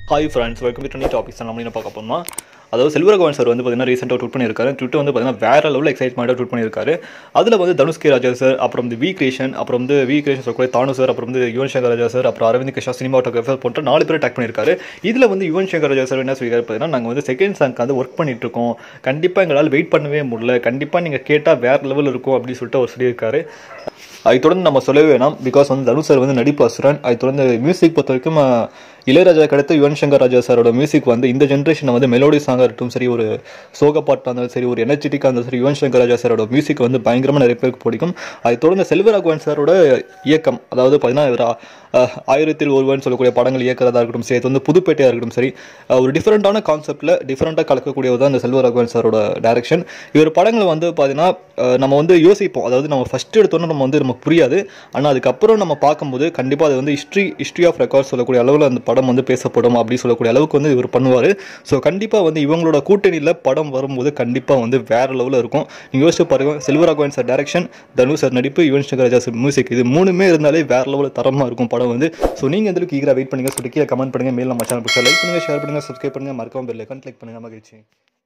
hi friends welcome to twenty topics நம்ம என்ன பார்க்க போனோமா அதாவது செல்வரகவன் சார் வந்து பார்த்தீங்கன்னா ரீசெண்டாக ட்வீட் பண்ணியிருக்காரு ட்விட் வந்து பார்த்தீங்கன்னா வேற லெவலில் எக்ஸைட்மெண்ட்டாக ட்வீட் பண்ணியிருக்காரு அதில் வந்து தனுஷ் கே ராஜா சார் அப்புறம் வந்து வி கிரியேஷன் அப்புறம் வந்து வி கிரியேஷன் சொல்லக்கூடிய தானு சார் அப்புறம் வந்து யுவன் சங்கர் ராஜா சார் அப்புறம் அரவிந்த் கிருஷ்ணா சினிமாட்டோகிராஃபர் போன்ற நாலு பேர் டேக் பண்ணியிருக்காரு இதில் வந்து யுவன் சங்கர் ராஜா சார் என்ன சொல்லியிருக்காரு பார்த்தீங்கன்னா நாங்கள் வந்து செகண்ட் சாங்க்கு வந்து ஒர்க் பண்ணிட்டு இருக்கோம் கண்டிப்பாக எங்களால் வெயிட் பண்ணவே முடியல கண்டிப்பாக நீங்கள் கேட்டால் வேற லெவல் இருக்கும் அப்படின்னு சொல்லிட்டு அவர் சொல்லியிருக்காரு அதை தொடர்ந்து நம்ம சொல்லவே வேணாம் பிகாஸ் வந்து தனுஷ் சார் வந்து நடிப்பு அசுரன் அதை தொடர்ந்து மியூசிக் பொறுத்த வரைக்கும் அஹ், இளையராஜாக்கு அடுத்து யுவன் சங்கர் ராஜா சாரோட மியூசிக் வந்து இந்த ஜென்ரேஷனில் வந்து மெலோடி சாங்காக இருக்கட்டும் சரி ஒரு சோக பாட்டாக இருந்தாலும் சரி ஒரு எனர்ஜெட்டிக்காக இருந்தாலும் சரி யுவன் சங்கர் ராஜா சாரோட மியூசிக் வந்து பயங்கரமாக நிறைய பேருக்கு பிடிக்கும் அதை தொடர்ந்து செல்வராகவன் சாரோட இயக்கம் அதாவது பார்த்தீங்கன்னா இவர் அஹ், ஆயிரத்தில் ஒருவன் சொல்லக்கூடிய படங்கள் இயக்கிறதா இருக்கட்டும் சரி அது வந்து புதுப்பேட்டையாக இருக்கட்டும் சரி அஹ், ஒரு டிஃப்ரெண்ட்டான கான்செப்ட்டில் டிஃப்ரெண்ட்டாக கலக்கக்கூடியது தான் இந்த செல்வராகவன் சாரோட டைரக்ஷன் இவர் படங்கள் வந்து பார்த்தீங்கன்னா அஹ், நம்ம வந்து யோசிப்போம் அதாவது நம்ம ஃபஸ்ட் எடுத்தோன்னே நம்ம வந்து நமக்கு புரியாது ஆனால் அதுக்கப்புறம் நம்ம பார்க்கும்போது கண்டிப்பாக அது வந்து ஹிஸ்ட்ரி ஹிஸ்ட்ரி ஆஃப் ரெக்கார்ட் சொல்லக்கூடிய அளவில் அந்த படம் வந்து பேசப்படும் அப்படி சொல்லக்கூடிய அளவுக்கு வந்து இவர் பண்ணுவார் ஸோ கண்டிப்பாக வந்து இவங்களோட கூட்டணியில் படம் வரும்போது கண்டிப்பாக வந்து வேற லெவலில் இருக்கும் நீங்கள் யோசிச்சு பாருங்க Selvaraghavan sir direction Dhanush sir நடிப்பு யுவன் சங்கர் ராஜா சார் மியூசிக் இது மூணுமே இருந்தாலே வேற லெவலில் தரமாக இருக்கும் படம் வந்து ஸோ நீங்கள் எந்த அளவுக்கு ஈகராக வெயிட் பண்ணுங்க சொல்லி கீழே கமெண்ட் பண்ணுங்க மேல் நம்ம சேனல் பிடிச்சா லைக் பண்ணுங்க ஷேர் பண்ணுங்க சப்ஸ்கிரைப் பண்ணுங்க மறக்காம பெல் ஐக்கான் கிளிக் பண்ணுங்க மகிழ்ச்சி